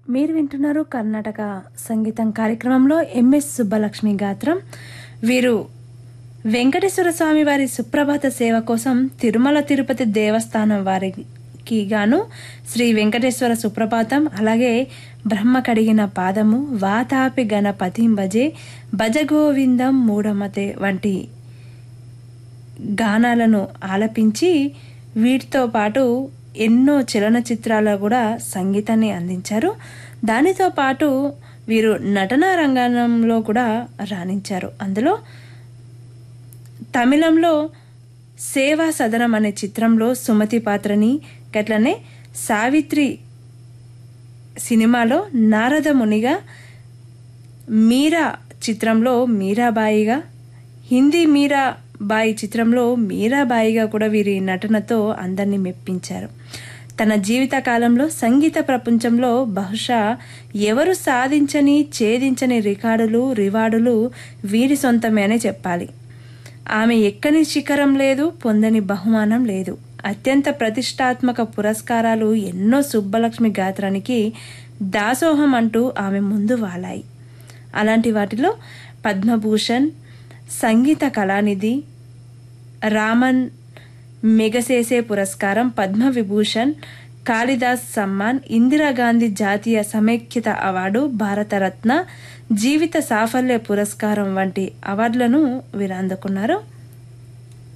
మీరు వింటున్నారు కర్ణాటక సంగీతం కార్యక్రమంలో ఎంఎస్ సుబ్బలక్ష్మి గాత్రం వీరు వెంకటేశ్వర స్వామి వారి సుప్రభాత సేవ కోసం తిరుమల తిరుపతి దేవస్థానం వారికి గాను శ్రీ వెంకటేశ్వర సుప్రభాతం అలాగే బ్రహ్మ కడిగిన పాదము వాతాపి గణపతిం భజే భజగోవిందం మూఢమతే వంటి గానాలను ఆలపించి వీటితో పాటు ఎన్నో చలనచిత్రాల్లో కూడా సంగీతాన్ని అందించారు దానితో పాటు వీరు నటనా రంగంలో కూడా రాణించారు అందులో తమిళంలో సేవా సదనం అనే చిత్రంలో సుమతి పాత్రని గట్లనే సావిత్రి సినిమాలో నారద మునిగా మీరా చిత్రంలో మీరాబాయిగా హిందీ మీరాబాయి చిత్రంలో మీరాబాయిగా కూడా వీరి నటనతో అందరినీ మెప్పించారు తన జీవిత కాలంలో సంగీత ప్రపంచంలో బహుశా ఎవరు సాధించని ఛేదించని రికార్డులు రివార్డులు వీరి సొంతమే అని చెప్పాలి ఆమె ఎక్కని శిఖరం లేదు పొందని బహుమానం లేదు అత్యంత ప్రతిష్టాత్మక పురస్కారాలు ఎన్నో సుబ్బలక్ష్మి గాత్రానికి దాసోహం అంటూ ఆమె ముందు వాలాయి అలాంటి వాటిలో పద్మభూషణ్ సంగీత కళానిధి రామన్ మెగసేసే పురస్కారం పద్మవిభూషణ్ కాళిదాస్ సమ్మాన్ ఇందిరాగాంధీ జాతీయ సమైక్యత అవార్డు భారతరత్న జీవిత సాఫల్య పురస్కారం వంటి అవార్డులను వీరు అందుకున్నారు